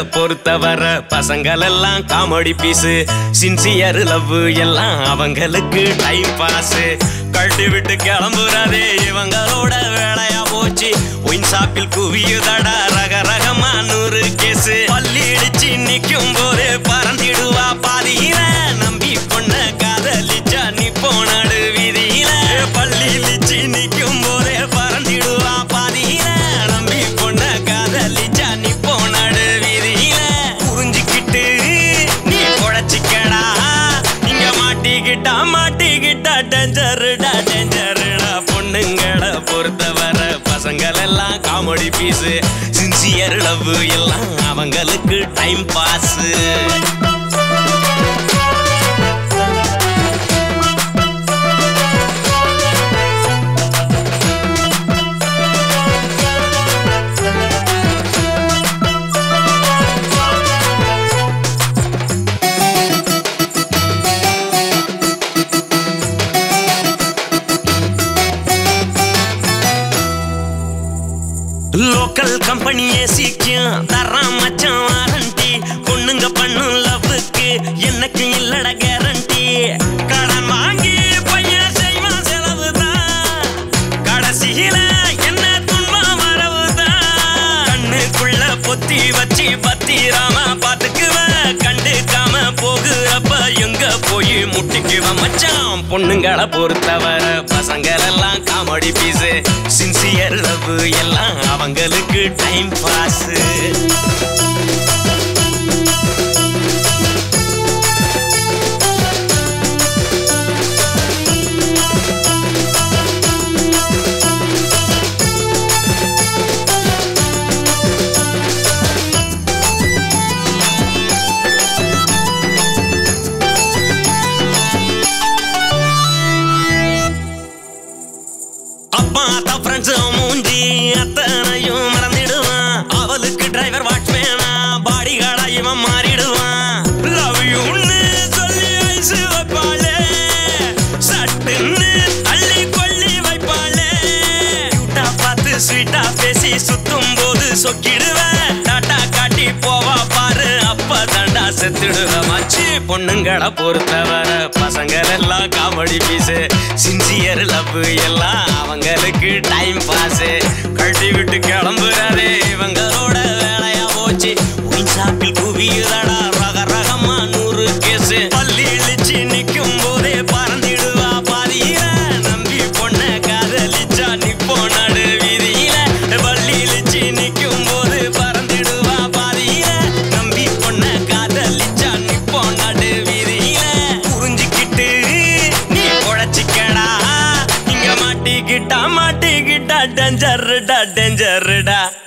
பொறுத்தவரை பசங்கள் எல்லாம் காமெடி பீஸு சின்சியர் லவ் எல்லாம் அவங்களுக்கு டைம் பாஸ் கழட்டி விட்டு கிளம்புறதே இவங்களோட வேலையா போச்சு ஒயின் ஷாப்பில் குவியுதடா ரக ரகமா நூறு கேசு பள்ளி இடிச்சு நிக்கும் போது பறந்திடுவா பாதியில நம்பி பொண்ண காதலிச்சா நீ போனாடு வீதியில பள்ளி இடிச்சு நிக்கும் போதே பறந்திடுவா பாதியில நம்பி பொண்ண காதலிச்சா நீ போனாடு வீதியில புரிஞ்சுக்கிட்டு நீ குழைச்சிக்கடா இங்க மாட்டிக்கிட்டா மாட்டிக்கிட்டா டேஞ்சருடா டேஞ்சருடா பொண்ணுங்களை பொறுத்தவரை பசங்கள் எல்லாம் காமெடி பீஸ் சின்சியர் லவ் எல்லாம் அவங்களுக்கு டைம் பாஸ் லோக்கல் கம்பெனி ஏசிக்கும் தரான் மச்சான் வாரண்டி பொண்ணுங்க பண்ணும் லவ்வுக்கு எனக்கு இல்லட கேரண்டி கடன் வாங்கி பையன் செய்வான் செலவு தான் கடைசியில என்ன துன்பம் வரவுதான் கண்ணுக்குள்ள பொத்தி வச்சு பத்திராம பாத்துக்குவேன் கண்டுக்காம போகுறப்ப எங்க போய் முட்டிக்குவேன் மச்சான் பொண்ணுங்களை பொறுத்தவரை பசங்கள் எல்லாம் காமெடி பீஸ் சின்சியர் லவ் எல்லாம் அவங்களுக்கு டைம் பாஸ் அப்பா அத்தா ஃப்ரெண்ட்ஸ் மூஞ்சி அத்தனையும் மறந்துடுவான் அவளுக்கு டிரைவர் வாட்ச்மேனா பாடி கார்டா இவன் மாறிடுவான் லவ் யூன்னு சொல்லி ஐஸ் வைப்பாளே சட்டுன்னு அள்ளி கொள்ளி வைப்பாளே கியூட்டா பார்த்து ஸ்வீட்டா பேசி சுத்தும் போது சொக்கிடுவேன் டாட்டா காட்டி போவா பாரு அப்ப தண்டா செத்துடுவேன் மச்சி பொண்ணுங்களை பொறுத்தவரை பசங்கள் எல்லாம் காமெடி பீஸ் சின்சியர் லவ் எல்லாம் அவங்களுக்கு டைம் பாஸ் கழட்டி விட்டு கிளம்புறாரே இவங்களோட வேலையா போச்சு ஒயின் ஷாப்பில் குவியுதடா ரக ரகமா நூறு கேஸ் பள்ளி இழிச்சு நிக்கும் போதே பறந்திடுவா பாதியில நம்பி பொண்ண காதலிச்சா நிப்போ நடு வீதியில பள்ளி இழிச்சு நிக்கும் போது பறந்திடுவா பாதியில நம்பி பொண்ண காதலிச்சா நிப்போ நடு வீதியில புரிஞ்சுக்கிட்டு நீ குழைச்சிக்கடா இங்க மாட்டிக்கிட்டா மாட்டிக்கிட்டா டேஞ்சருடா டேஞ்சருடா